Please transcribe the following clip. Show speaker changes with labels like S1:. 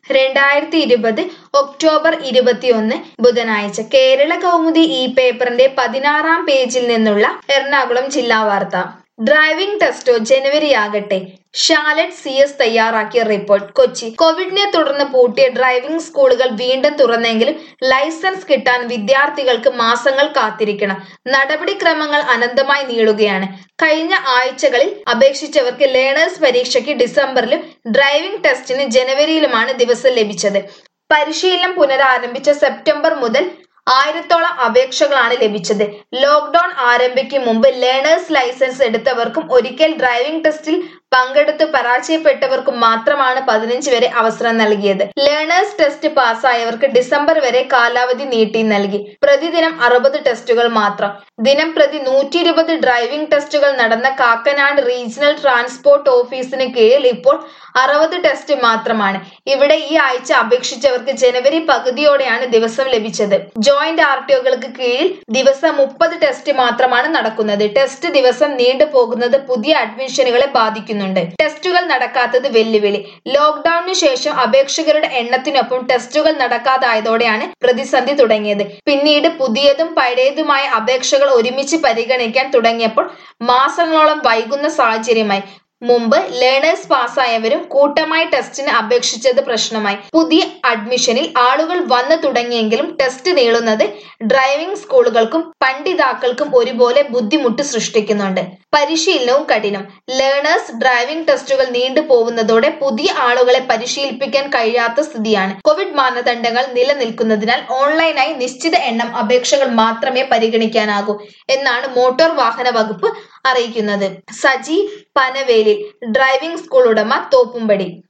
S1: രണ്ടായിരത്തി ഇരുപത് ഒക്ടോബർ ഇരുപത്തിയൊന്ന് ബുധനാഴ്ച കേരള കൗമുദി ഈ പേപ്പറിന്റെ പതിനാറാം പേജിൽ നിന്നുള്ള എറണാകുളം ജില്ലാ വാർത്ത ഡ്രൈവിംഗ് ടെസ്റ്റോ ജനുവരി ആകട്ടെ ഷാലറ്റ് സി എസ് തയ്യാറാക്കിയ റിപ്പോർട്ട് കൊച്ചി കോവിഡിനെ തുടർന്ന് പൂട്ടിയ ഡ്രൈവിംഗ് സ്കൂളുകൾ വീണ്ടും തുറന്നെങ്കിലും ലൈസൻസ് കിട്ടാൻ വിദ്യാർത്ഥികൾക്ക് മാസങ്ങൾ കാത്തിരിക്കണം നടപടിക്രമങ്ങൾ അനന്തമായി നീളുകയാണ് കഴിഞ്ഞ ആഴ്ചകളിൽ അപേക്ഷിച്ചവർക്ക് ലേണേഴ്സ് പരീക്ഷയ്ക്ക് ഡിസംബറിലും ഡ്രൈവിംഗ് ടെസ്റ്റിന് ജനുവരിയിലുമാണ് ദിവസം ലഭിച്ചത് പരിശീലനം പുനരാരംഭിച്ച സെപ്റ്റംബർ മുതൽ ആയിരത്തോളം അപേക്ഷകളാണ് ലഭിച്ചത് ലോക്ക്ഡൌൺ ആരംഭിക്കും മുമ്പ് ലേണേഴ്സ് ലൈസൻസ് എടുത്തവർക്കും ഒരിക്കൽ ഡ്രൈവിംഗ് ടെസ്റ്റിൽ പങ്കെടുത്ത് പരാജയപ്പെട്ടവർക്കും മാത്രമാണ് പതിനഞ്ച് വരെ അവസരം നൽകിയത് ലേണേഴ്സ് ടെസ്റ്റ് പാസ്സായവർക്ക് ഡിസംബർ വരെ കാലാവധി നീട്ടി നൽകി പ്രതിദിനം അറുപത് ടെസ്റ്റുകൾ മാത്രം ദിനം പ്രതി നൂറ്റി ഇരുപത് ഡ്രൈവിംഗ് ടെസ്റ്റുകൾ നടന്ന കാക്കനാട് റീജിയണൽ ട്രാൻസ്പോർട്ട് ഓഫീസിന് കീഴിൽ ഇപ്പോൾ അറുപത് ടെസ്റ്റ് മാത്രമാണ് ഇവിടെ ഈ ആഴ്ച അപേക്ഷിച്ചവർക്ക് ജനുവരി പകുതിയോടെയാണ് ദിവസം ലഭിച്ചത് ജോയിന്റ് ആർ ടി ഒകൾക്ക് കീഴിൽ ദിവസം മുപ്പത് ടെസ്റ്റ് മാത്രമാണ് നടക്കുന്നത് ടെസ്റ്റ് ദിവസം നീണ്ടു പോകുന്നത് പുതിയ അഡ്മിഷനുകളെ ബാധിക്കുന്നുണ്ട് ടെസ്റ്റുകൾ നടക്കാത്തത് വെല്ലുവിളി ലോക്ക്ഡൌണിനു ശേഷം അപേക്ഷകരുടെ എണ്ണത്തിനൊപ്പം ടെസ്റ്റുകൾ നടക്കാതായതോടെയാണ് പ്രതിസന്ധി തുടങ്ങിയത് പിന്നീട് പുതിയതും പഴയതുമായ അപേക്ഷകൾ ഒരുമിച്ച് പരിഗണിക്കാൻ തുടങ്ങിയപ്പോൾ മാസങ്ങളോളം വൈകുന്ന സാഹചര്യമായി മുമ്പ് ലേണേഴ്സ് പാസ്സായവരും കൂട്ടമായി ടെസ്റ്റിന് അപേക്ഷിച്ചത് പ്രശ്നമായി പുതിയ അഡ്മിഷനിൽ ആളുകൾ വന്നു തുടങ്ങിയെങ്കിലും ടെസ്റ്റ് നീളുന്നത് ഡ്രൈവിംഗ് സ്കൂളുകൾക്കും പഠിതാക്കൾക്കും ഒരുപോലെ ബുദ്ധിമുട്ട് സൃഷ്ടിക്കുന്നുണ്ട് പരിശീലനവും കഠിനം ലേണേഴ്സ് ഡ്രൈവിംഗ് ടെസ്റ്റുകൾ നീണ്ടു പോകുന്നതോടെ പുതിയ ആളുകളെ പരിശീലിപ്പിക്കാൻ കഴിയാത്ത സ്ഥിതിയാണ് കോവിഡ് മാനദണ്ഡങ്ങൾ നിലനിൽക്കുന്നതിനാൽ ഓൺലൈനായി നിശ്ചിത എണ്ണം അപേക്ഷകൾ മാത്രമേ പരിഗണിക്കാനാകൂ എന്നാണ് മോട്ടോർ വാഹന വകുപ്പ് അറിയിക്കുന്നത് സജി പനവേലിൽ ഡ്രൈവിംഗ് സ്കൂൾ ഉടമ തോപ്പുംപടി